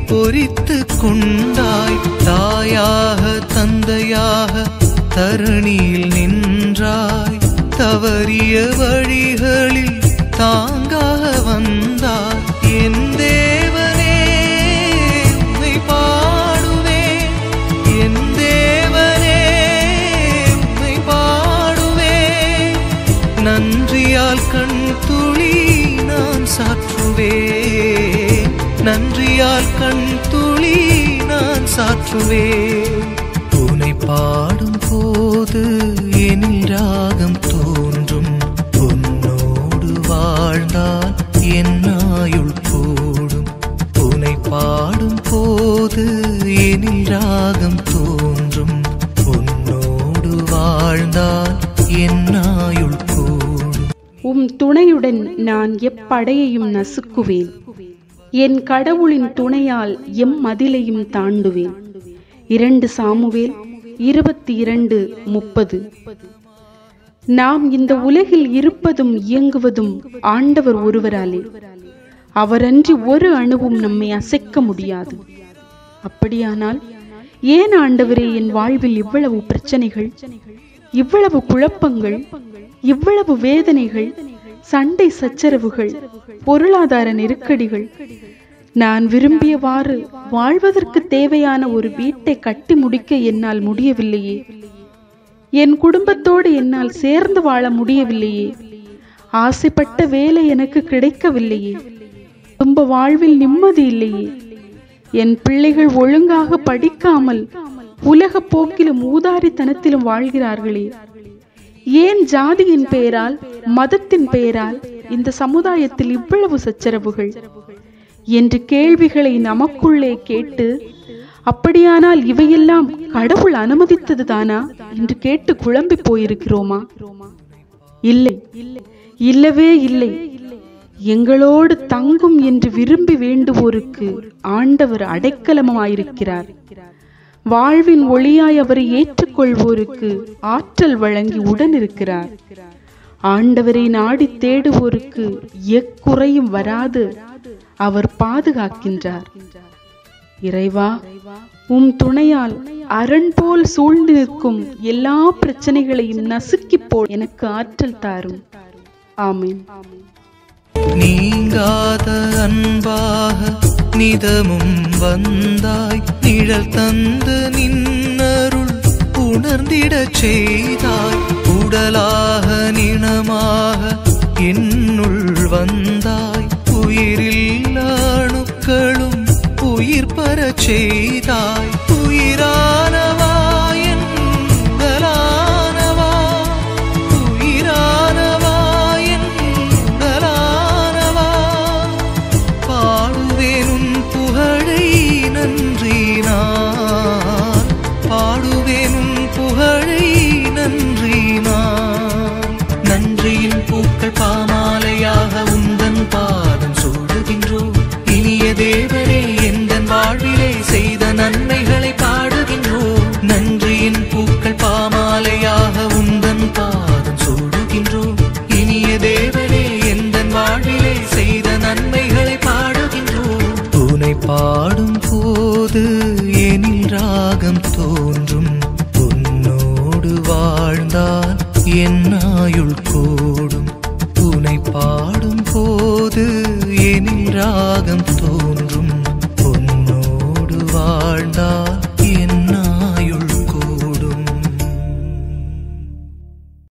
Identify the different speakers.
Speaker 1: பொறித்து கொண்டாய் தாயாக தந்தையாக தரணியில் நின்றாய் தவறிய வழிகளில் தாங்காக வந்தாய் என் தேவனே உம்மை பாடுவேன் என் தேவனே உம்மை பாடுவேன் நன்றியால் கண் துளி நான் சாற்றுவேன் நன்றியால் கண் துளி நான் சாற்றுவேன் உனை பாடும் போது எனில் ராகம் தோன்றும் உன்னோடு வாழ்ந்தால் என் ஆயுள் கூடும் உனை பாடும் போது எனில் ராகம் தோன்றும் உன்னோடு வாழ்ந்தால் என் ஆயுள் கூடும்
Speaker 2: உம் துணையுடன் நான் எப்படையையும் நசுக்குவேன் என் கடவுளின் துணையால் எம் மதிலையும் தாண்டுவேன் இரண்டு சாமுவேல் இருபத்தி இரண்டு முப்பது நாம் இந்த உலகில் இருப்பதும் இயங்குவதும் ஆண்டவர் ஒருவராலே அவரன்றி ஒரு அணுவும் நம்மை அசைக்க முடியாது அப்படியானால் ஏன் ஆண்டவரே என் வாழ்வில் இவ்வளவு பிரச்சனைகள் இவ்வளவு குழப்பங்கள் இவ்வளவு வேதனைகள் சண்டை சச்சரவுகள் பொருளாதார நெருக்கடிகள் நான் விரும்பியவாறு வாழ்வதற்கு தேவையான ஒரு வீட்டை கட்டி முடிக்க என்னால் முடியவில்லையே என் குடும்பத்தோடு என்னால் சேர்ந்து வாழ முடியவில்லையே ஆசைப்பட்ட வேலை எனக்கு கிடைக்கவில்லையே குடும்ப வாழ்வில் நிம்மதி இல்லையே என் பிள்ளைகள் ஒழுங்காக படிக்காமல் உலக போக்கிலும் ஊதாரித்தனத்திலும் வாழ்கிறார்களே ஏன் ஜாதியின் பெயரால் மதத்தின் பெயரால் இந்த சமுதாயத்தில் இவ்வளவு சச்சரவுகள் என்று கேள்விகளை நமக்குள்ளே கேட்டு அப்படியானால் இவையெல்லாம் கடவுள் அனுமதித்தது தானா என்று கேட்டு குழம்பி போயிருக்கிறோமா இல்லை இல்லவே இல்லை எங்களோடு தங்கும் என்று விரும்பி வேண்டுவோருக்கு ஆண்டவர் அடைக்கலமாயிருக்கிறார் வாழ்வின் ஒளியாய் அவரை ஏற்றுக்கொள்வோருக்கு ஆற்றல் வழங்கி உடனிருக்கிறார் ஆண்டவரை நாடி தேடுவோருக்கு எக்குறையும் வராது அவர் பாதுகாக்கின்றார் இறைவா உம் துணையால் அரண் போல் சூழ்ந்து நிற்கும் எல்லா பிரச்சனைகளையும் நசுக்கிப் போல் எனக்கு ஆற்றல் தாரும் ஆமென்
Speaker 1: நீங்காத அன்பாக நிதமும் வந்தாய் நிழல் தந்து நின்னருள் உணர்ந்திடச் செய்தாய் உடலாக நினமாக என்னுள் வந்தாய் உயிரில் அணுக்களும் உயிர் பெறச் செய்தாய் உயிரானவா என் உடலானவா உயிரானவா என் உடலானவா பாடுவேன் உன் புகழை நன்றி நான் பாடுவேன் உன் புகழை நன்றி நான் நன்றியின் பூக்கள் பாமாலையாக உந்தன் பாதம் சூடுகின்றோம் இனிய தேவரே எந்தன் வாழ்விலே செய்த நன்மைகளை பாடுகின்றோம் நன்றியின் பூக்கள் பாமாலையாக உந்தன் பாதம் சூடுகின்றோம் இனிய தேவரே எந்தன் வாழ்விலே செய்த நன்மைகளை பாடுகின்றோம் உனை பாடும் போது எனில் ராகம் தோன்றும் உன்னோடு வாழ்ந்தால் என் ஆயுள் கூடும் உனை பாடும் போது எனில் ராகம்